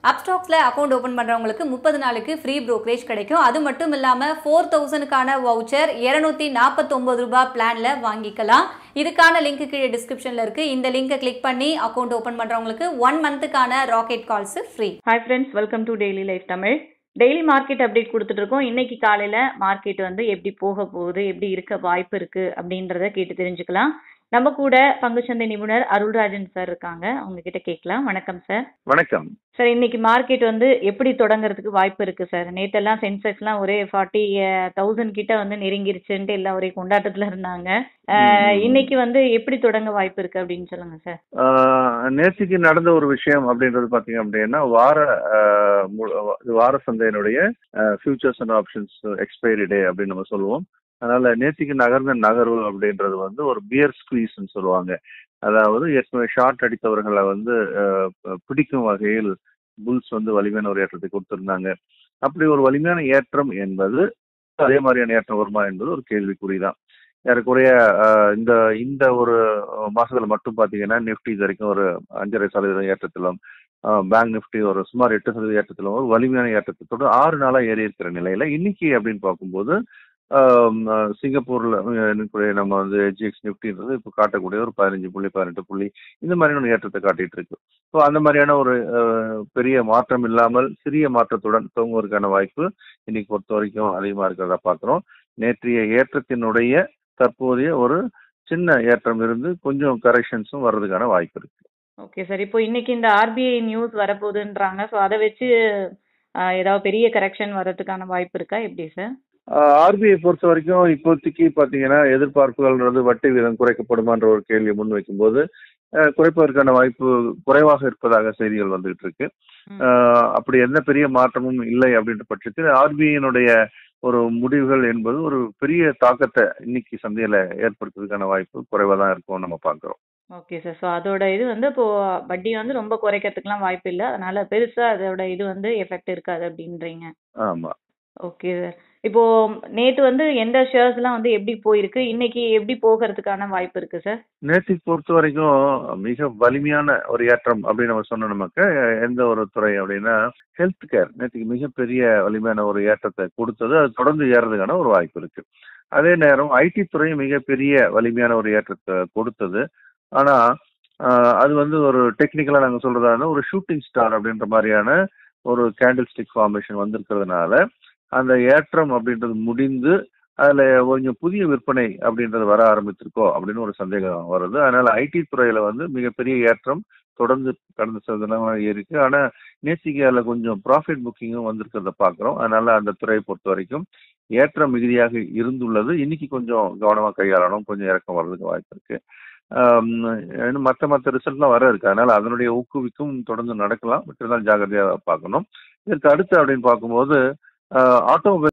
அப்ஸ்டாக்ஸில் account open பண்ணுறவங்களுக்கு முப்பது நாளுக்கு ஃப்ரீ brokerage கிடைக்கும் அது மட்டும் இல்லாமல் ஃபோர் தௌசண்ட்க்கான வவுச்சர் இரநூத்தி நாற்பத்தொம்பது ரூபாய் பிளானில் வாங்கிக்கலாம் இதுக்கான லிங்க் கீழே டிஸ்கிரிப்ஷனில் இருக்குது இந்த லிங்கை கிளிக் பண்ணி அக்கௌண்ட் ஓப்பன் பண்ணுறவங்களுக்கு ஒன் மந்த்துக்கான rocket calls free hi friends welcome to daily life Tamil daily market update கொடுத்துட்டு இருக்கோம் இன்னைக்கு காலையில மார்க்கெட் வந்து எப்படி போக போகுது எப்படி இருக்க வாய்ப்பு இருக்கு அப்படின்றத கேட்டு தெரிஞ்சுக்கலாம் நம்ம கூட பங்குச்சந்தை நிபுணர் அருள்ராஜன் சார் இருக்காங்க அவங்க கிட்ட கேட்கலாம் வணக்கம் சார் வணக்கம் சார் இன்னைக்கு மார்க்கெட் வந்து எப்படி தொடங்குறதுக்கு வாய்ப்பு இருக்கு சார் நேத்தெல்லாம் சென்செக்ஸ்லாம் ஒரே ஃபார்ட்டி தௌசண்ட் கிட்ட வந்து நெருங்கிருச்சுன்ட்டு எல்லாம் ஒரே கொண்டாட்டத்துல இருந்தாங்க அஹ், இன்னைக்கு வந்து எப்படி தொடங்க வாய்ப்பு இருக்கு அப்படின்னு சொல்லுங்க சார் ஆஹ் நேத்திக்கு நடந்த ஒரு விஷயம் அப்படின்றது பாத்தீங்க அப்படின்னா வார ஆஹ் மு- இது வார சந்தையினுடைய futures and options expiry day அப்படின்னு நம்ம சொல்லுவோம் அதனால நேத்திக்கு நகர்ந்த நகர்வு அப்படின்றது வந்து ஒரு பியர் ஸ்குவீஸ்ன்னு சொல்லுவாங்க அதாவது ஏற்கனவே ஷார்ட் அடித்தவர்களை வந்து ஆஹ் ப- பிடிக்கும் வகையில் புல்ஸ் வந்து வலிமையான ஒரு ஏற்றத்தை கொடுத்திருந்தாங்க அப்படி ஒரு வலிமையான ஏற்றம் என்பது அதே மாதிரியான ஏற்றம் வருமா என்பது ஒரு கேள்விக்குறிதான் ஏறக்குறைய ஆஹ் இந்த இந்த ஒரு மாசத்துல மட்டும் பாத்தீங்கன்னா நிஃப்டி இது வரைக்கும் ஒரு அஞ்சரை சதவீதம் ஏற்றத்திலும் பேங்க் நிஃப்டி ஒரு சுமார் எட்டு சதவீத ஏற்றத்திலும் ஒரு வலிமையான ஏற்றத்தை தொடர்ந்து ஆறு நாளா ஏறி இருக்கிற நிலையில இன்னைக்கு அப்படின்னு பார்க்கும்போது ஆம், ஆஹ் சிங்கப்பூர்ல ஆஹ் இருக்கக்கூடிய நம்ம வந்து ஜிஎக்ஸ் நிஃப்டின்றது இப்போ காட்டக்கூடிய ஒரு பதினஞ்சு புள்ளி பதினெட்டு புள்ளி இந்த மாதிரியான ஒரு ஏற்றத்தை காட்டிட்டு இருக்கு ஸோ அந்த மாதிரியான ஒரு ஆஹ், பெரிய மாற்றம் இல்லாமல் சிறிய மாற்றத்துடன் துவங்குவதற்கான வாய்ப்பு இன்னைக்கு பொறுத்த வரைக்கும் அதிகமா இருக்கிறதா பார்க்கிறோம் நேற்றைய ஏற்றத்தினுடைய தற்போதைய ஒரு சின்ன ஏற்றம் இருந்து கொஞ்சம் கரெக்ஷன்ஸும் வர்றதுக்கான வாய்ப்பு இருக்கு ஓகே சார் இப்போ இன்னைக்கு இந்த ஆர்பிஐ நியூஸ் வரப்போகுதுன்றாங்க ஸோ அதை வச்சு அஹ், ஏதாவது பெரிய கரெக்ஷன் வர்றதுக்கான வாய்ப்பு இருக்கா எப்படி சார் ஆர்பிஐ பொறுத்த வரைக்கும் இப்போதைக்கு பாத்தீங்கன்னா எதிர்பார்ப்புகள்ன்றது வட்டி வீதம் குறைக்கப்படுமான்ற ஒரு கேள்வியை முன் வைக்கும்போது அஹ், குறைப்பதற்கான வாய்ப்பு குறைவாக இருப்பதாக செய்திகள் வந்துகிட்டு இருக்கு ம். அஹ், அப்படி எந்த பெரிய மாற்றமும் இல்லை அப்படின்ற பட்சத்தில் ஆர்பிஐனுடைய ஒரு முடிவுகள் என்பது ஒரு பெரிய தாக்கத்தை இன்னைக்கு சந்தையில ஏற்படுத்துறதுக்கான வாய்ப்பு குறைவா தான் இருக்கும் நம்ம பார்க்கிறோம் ஓகே சார் ஸோ அதோட இது வந்து இப்போ வட்டி வந்து ரொம்ப குறைக்கிறதுக்குலாம் வாய்ப்பு இல்லை அதனால பெருசா அதோட இது வந்து எஃபெக்ட் இருக்காது அப்படின்றீங்க ஆமா ஓகே சார் இப்போ நேத்து வந்து எந்த ஷேர்ஸ்லாம் வந்து எப்படி போயிருக்கு இன்னைக்கு எப்படி போகிறதுக்கான வாய்ப்பு இருக்கு சார் நேற்றுக்கு பொறுத்த வரைக்கும் மிக வலிமையான ஒரு ஏற்றம் அப்படின்னு நம்ம சொன்ன நமக்கு எந்த ஒரு துறை அப்படின்னா ஹெல்த் கேர் நேற்றுக்கு மிகப்பெரிய வலிமையான ஒரு ஏற்றத்தை கொடுத்தது அது தொடர்ந்து ஏறதுக்கான ஒரு வாய்ப்பு இருக்கு அதே நேரம் ஐடி துறையும் மிகப்பெரிய வலிமையான ஒரு ஏற்றத்தை கொடுத்தது ஆனா ஆஹ், அது வந்து ஒரு டெக்னிக்கலா நாங்க சொல்றதா இருந்தா ஒரு ஷூட்டிங் ஸ்டார் அப்படின்ற மாதிரியான ஒரு கேண்டில் ஸ்டிக் ஃபார்மேஷன் வந்திருக்கிறதுனால அந்த ஏற்றம் அப்படின்றது முடிந்து அதுல கொஞ்சம் புதிய விற்பனை அப்படின்றது வர ஆரம்பிச்சிருக்கோ அப்படின்னு ஒரு சந்தேகம் வருது அதனால ஐடி துறையில வந்து மிகப்பெரிய ஏற்றம் தொடர்ந்து கடந்த சில தினங்களா இருக்கு ஆனா நேத்திக்கு அதுல கொஞ்சம் ப்ராஃபிட் புக்கிங்கும் வந்திருக்கிறத பாக்குறோம் அதனால அந்த துறையை பொறுத்த வரைக்கும் ஏற்றம் மிகுதியாக இருந்துள்ளது இன்னைக்கு கொஞ்சம் கவனமா கையாளணும் கொஞ்சம் இறக்கம் வர்றதுக்கு வாய்ப்பு இருக்கு ஆம், இன்னும் மற்ற மற்ற ரிசல்ட்லாம் வர இருக்கு அதனால அதனுடைய ஊக்குவிக்கும் தொடர்ந்து நடக்கலாம் பட் இருந்தாலும் ஜாகிரதையா பார்க்கணும் இதற்கு அடுத்து அப்படின்னு பார்க்கும்போது ஆட்டோமொபைல்